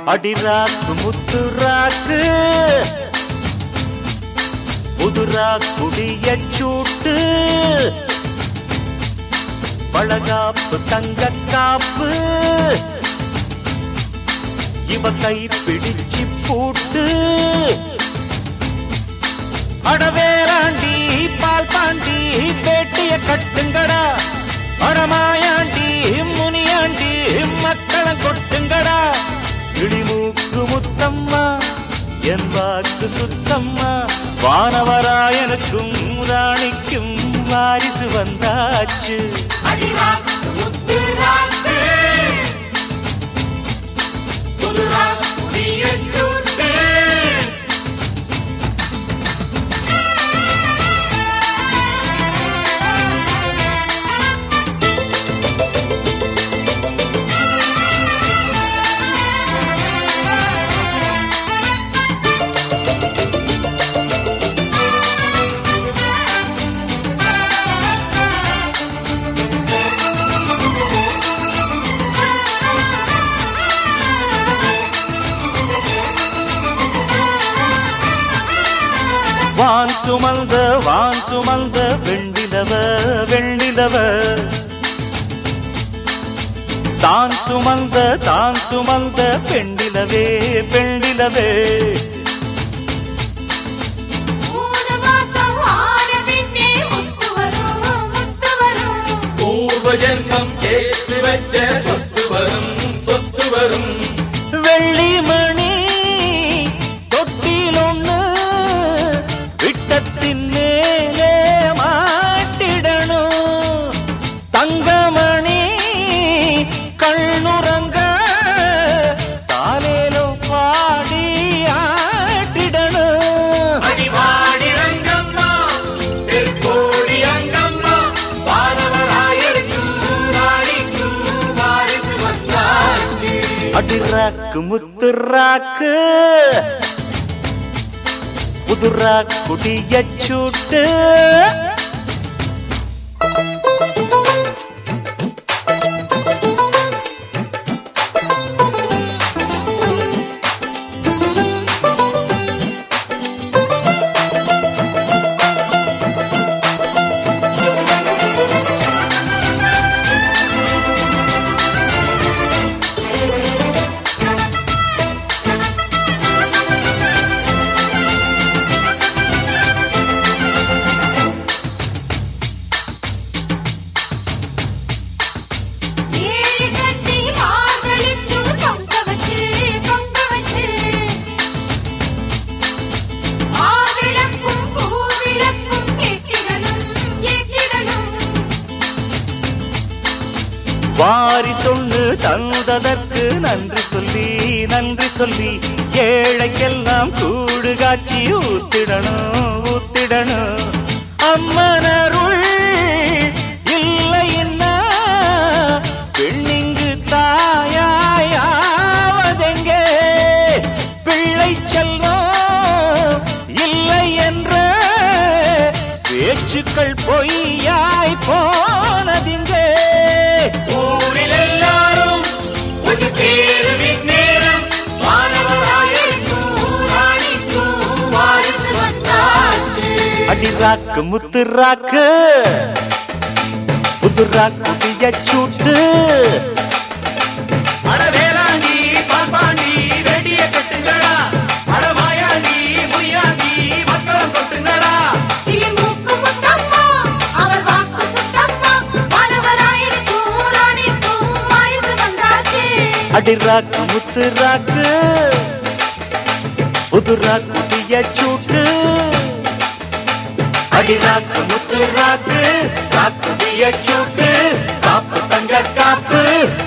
அடிராக்கு முத்து ராக்கு புதுரா குடிய சூட்டு பழகாப்பு தங்க காப்பு இவ கை பிடிச்சு பூட்டு அடவேராண்டி பால் பாண்டி பேட்டிய கட்டுங்கடா அடமாயாண்டி முனியாண்டி மக்களம் கொட்டுங்கடா இடிமூக்கு முத்தம்மா என் வாக்கு சுத்தம்மா வானவராயனுக்கும் ராணிக்கும் வாரிசு வந்தாச்சு அடிராக்கு முத்து ராக்கு புதுரா புதிய சூட்டு வான் சுமந்த வான் சுமந்த வெண்டிலவ வெண்டிலவ தான் சுமந்த தான் சுமந்த பெண்டிலவே பெண்டிலவே மூணு மாசம் ஆன பின்னே முத்து வரும் முத்து வரும் பூர்வ ஜென்மம் சேர்த்து வச்ச சொத்து வரும் சொத்து வரும் வெள்ளி மணி தொட்டில் ஒண்ணு விட்டத்தின் மேலே மாட்டிடணும் தங்கமணி கண்ணுறங்க தாலேலோ பாடி ஆட்டிடணும் அடிவாடி ரங்கம்மா திருக்கோடி அங்கம்மா வானவராயருக்கும் ராணிக்கும் வாரிசு வந்தாச்சு அடிராக்கு முத்துராக்கு புதுரா குடிய சூட்டு ஏழு கட்டி மார்களுக்கு பொங்க வச்சு பொங்க வச்சு ஆவிளக்கும் பூவிளக்கும் ஏற்றிடணும் ஏற்றிடணும் வாரி சொன்னு தந்ததற்கு நன்றி சொல்லி நன்றி சொல்லி ஏழைக்கெல்லாம் கூடு காட்சி ஊத்திடணும் ஊத்திடணும் அம்மனருள் இல்லைன்னா பெண்ணிங்கு தாயாவதெங்கே பிள்ளை செல்வம் இல்லை என்ற பேச்சுக்கள் பொய்யாய் போனதிங்கே ஊரில் எல்லாரும் ஒரு சேருவின் நேரம் வானவராயருக்கும் ராணிக்கும் வாரிசு வந்தாச்சு அடிராக்கு முத்துராக்கு புதுராக்கு பியச்சூட்டு அடவேலாண்டி பாப்பாண்டி வெடிய கட்டுங்களா அடமாயாண்டி முனியாண்டி மக்களம் கொட்டுங்களா கிளி மூக்கு முத்தம்மா அவர் வாக்கு சுத்தம்மா மாணவராயனுக்கும் ராணிக்கும் வாரிசு வந்தாச்சு அடிராக்கு முத்துராக்கு புதுராக்கு பியச்சூட்டு அடிராக்கு முத்துராக்கு ராக்கு பியச்சூட்டு காப்பு தங்க காப்பு